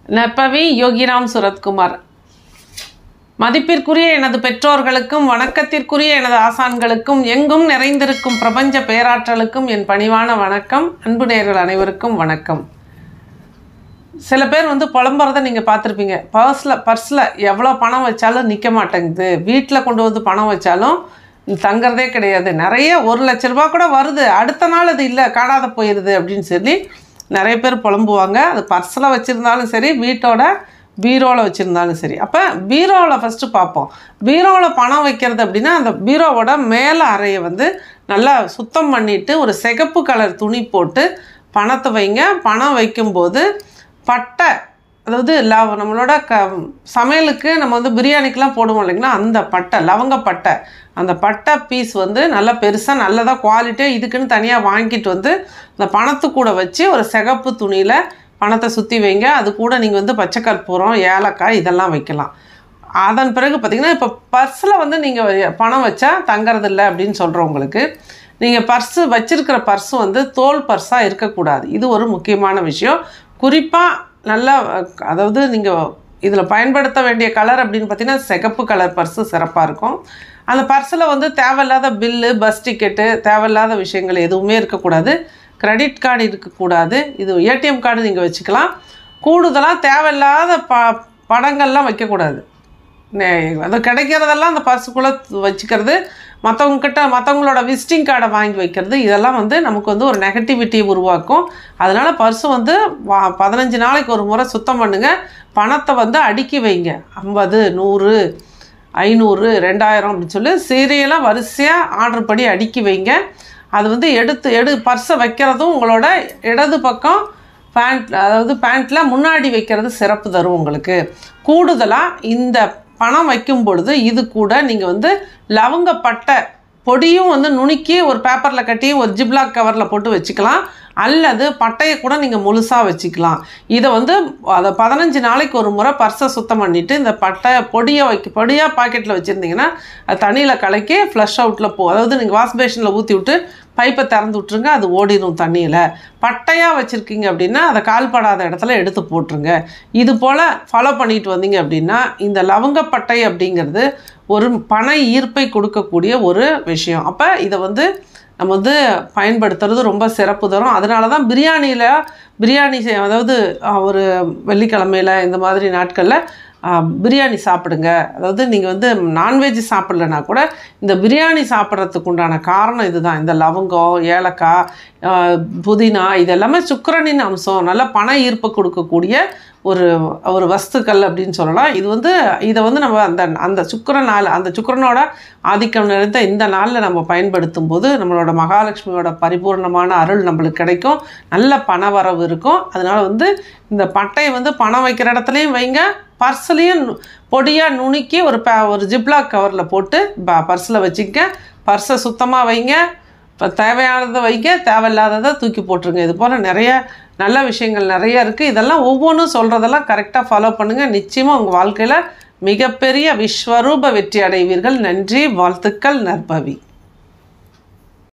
நற்பவி யோகிராம் சுரத்குமார் மதிப்பிற்குரிய எனது பெற்றோர்களுக்கும் வணக்கத்திற்குரிய எனது ஆசான்களுக்கும் எங்கும் நிறைந்திருக்கும் பிரபஞ்ச பேராற்றலுக்கும் என் பணிவான வணக்கம் அன்பு நேயர்கள் அனைவருக்கும் வணக்கம் சில பேர் வந்து புலம்புறத நீங்கள் பார்த்துருப்பீங்க பர்ஸில் பர்ஸில் எவ்வளோ பணம் வச்சாலும் நிற்க மாட்டேங்குது வீட்டில் கொண்டு வந்து பணம் வச்சாலும் தங்குறதே கிடையாது நிறைய ஒரு லட்ச ரூபா கூட வருது அடுத்த நாள் அது இல்லை காணாத போயிடுது அப்படின்னு சொல்லி நிறைய பேர் புலம்புவாங்க அது பர்ஸில் வச்சுருந்தாலும் சரி வீட்டோட பீரோவில் வச்சுருந்தாலும் சரி அப்போ பீரோவில் ஃபஸ்ட்டு பார்ப்போம் பீரோவில் பணம் வைக்கிறது அப்படின்னா அந்த பீரோவோட மேலே அறையை வந்து நல்லா சுத்தம் பண்ணிவிட்டு ஒரு சிகப்பு கலர் துணி போட்டு பணத்தை வைங்க பணம் வைக்கும்போது பட்டை அதாவது லவ் நம்மளோட க சமையலுக்கு நம்ம வந்து பிரியாணிக்கெலாம் போடுவோம் இல்லைங்களா அந்த பட்டை லவங்க பட்டை அந்த பட்டை பீஸ் வந்து நல்லா பெருசாக நல்லதாக குவாலிட்டியாக இதுக்குன்னு தனியாக வாங்கிட்டு வந்து அந்த பணத்து கூட வச்சு ஒரு சிகப்பு துணியில் பணத்தை சுற்றி வைங்க அது கூட நீங்கள் வந்து பச்சை கற்பூரம் ஏலக்காய் இதெல்லாம் வைக்கலாம் அதன் பிறகு பார்த்திங்கன்னா இப்போ பர்ஸில் வந்து நீங்கள் பணம் வச்சா தங்கறதில்ல அப்படின்னு சொல்கிறவங்களுக்கு நீங்கள் பர்ஸு வச்சிருக்கிற பர்ஸு வந்து தோல் பர்ஸாக இருக்கக்கூடாது இது ஒரு முக்கியமான விஷயம் குறிப்பாக நல்லா அதாவது நீங்கள் இதில் பயன்படுத்த வேண்டிய கலர் அப்படின்னு பார்த்தீங்கன்னா சிகப்பு கலர் பர்ஸு சிறப்பாக இருக்கும் அந்த பர்ஸில் வந்து தேவையில்லாத பில்லு பஸ் டிக்கெட்டு தேவையில்லாத விஷயங்கள் எதுவுமே இருக்கக்கூடாது கிரெடிட் கார்டு இருக்கக்கூடாது இது ஏடிஎம் கார்டு நீங்கள் வச்சுக்கலாம் கூடுதலாக தேவையில்லாத ப படங்கள்லாம் வைக்கக்கூடாது நே- அது கிடைக்கிறதெல்லாம் அந்த பர்ஸுக்குள்ளே வச்சுக்கிறது மற்றவங்கக்கிட்ட மற்றவங்களோட விசிட்டிங் கார்டை வாங்கி வைக்கிறது இதெல்லாம் வந்து நமக்கு வந்து ஒரு நெகட்டிவிட்டியை உருவாக்கும் அதனால் பர்ஸு வந்து வா பதினஞ்சு நாளைக்கு ஒரு முறை சுத்தம் பண்ணுங்கள் பணத்தை வந்து அடுக்கி வைங்க ஐம்பது நூறு ஐநூறு ரெண்டாயிரம் அப்படின்னு சொல்லி சீரியலாக வரிசையாக ஆர்டர் படி அடுக்கி வைங்க அது வந்து எடுத்து எடு பர்ஸை வைக்கிறதும் உங்களோட இடது பக்கம் பேண்ட் அதாவது பேண்ட்டில் முன்னாடி வைக்கிறது சிறப்பு தரும் உங்களுக்கு கூடுதலாக இந்த பணம் வைக்கும் பொழுது இது கூட நீங்கள் வந்து லவங்கப்பட்டை பொடியும் வந்து நுணுக்கி ஒரு பேப்பரில் கட்டி ஒரு ஜிப்லாக் கவரில் போட்டு வச்சுக்கலாம் அல்லது பட்டையை கூட நீங்கள் முழுசாக வச்சுக்கலாம் இதை வந்து அதை பதினஞ்சு நாளைக்கு ஒரு முறை பர்ஸை சுத்தம் பண்ணிவிட்டு இந்த பட்டை பொடியை வைக்க பொடியாக பாக்கெட்டில் வச்சுருந்தீங்கன்னா அது தண்ணியில் கலக்கி ஃப்ளஷ் அவுட்டில் போ அதாவது நீங்கள் வாஷ் பேஷனில் ஊற்றி விட்டு பைப்பை திறந்து விட்ருங்க அது ஓடிடும் தண்ணியில் பட்டையாக வச்சுருக்கீங்க அப்படின்னா அதை கால்படாத இடத்துல எடுத்து போட்டுருங்க இது போல் ஃபாலோ பண்ணிட்டு வந்தீங்க அப்படின்னா இந்த லவங்கப்பட்டை அப்படிங்கிறது ஒரு பண ஈர்ப்பை கொடுக்கக்கூடிய ஒரு விஷயம் அப்போ இதை வந்து நம்ம வந்து பயன்படுத்துறது ரொம்ப சிறப்பு தரும் அதனால தான் பிரியாணியில் பிரியாணி செய்- அதாவது அஹ், ஒரு வெள்ளிக்கிழமையில் இந்த மாதிரி நாட்களில் அஹ், பிரியாணி சாப்பிடுங்க அதாவது நீங்கள் வந்து நான்வெஜ் சாப்பிட்லனா கூட இந்த பிரியாணி சாப்பிட்றதுக்கு உண்டான காரணம் இதுதான் இந்த லவங்கம் ஏலக்காய் அஹ், புதினா இது எல்லாமே சுக்கிரனின் அம்சம் நல்ல பண ஈர்ப்பு கொடுக்கக்கூடிய ஒரு ஒரு வஸ்துக்கள் அப்படின்னு சொல்லலாம் இது வந்து இதை வந்து நம்ம அந்த அந்த சுக்கிர நாள் அந்த சுக்கிரனோட ஆதிக்கம் நிறைந்த இந்த நாளில் நம்ம பயன்படுத்தும் போது நம்மளோட மகாலட்சுமியோட பரிபூர்ணமான அருள் நம்மளுக்கு கிடைக்கும் நல்ல பண வரவு இருக்கும் அதனால் வந்து இந்த பட்டையை வந்து பணம் வைக்கிற இடத்துலையும் வைங்க பர்ஸ்லேயும் பொடியாக நுணுக்கி ஒரு ப ஒரு ஜிப்லாக் கவரில் போட்டு ப பர்ஸில் வச்சுக்க பர்ஸை சுத்தமாக வைங்க இப்போ தேவையானதை வைக்க தேவையில்லாததை தூக்கி போட்டுருங்க இது போல் நிறைய நல்ல விஷயங்கள் நிறைய இருக்குது இதெல்லாம் ஒவ்வொன்றும் சொல்கிறதெல்லாம் கரெக்டாக ஃபாலோ பண்ணுங்கள் நிச்சயமாக உங்கள் வாழ்க்கையில் மிகப்பெரிய விஸ்வரூப வெற்றி அடைவீர்கள் நன்றி வாழ்த்துக்கள் நற்பவி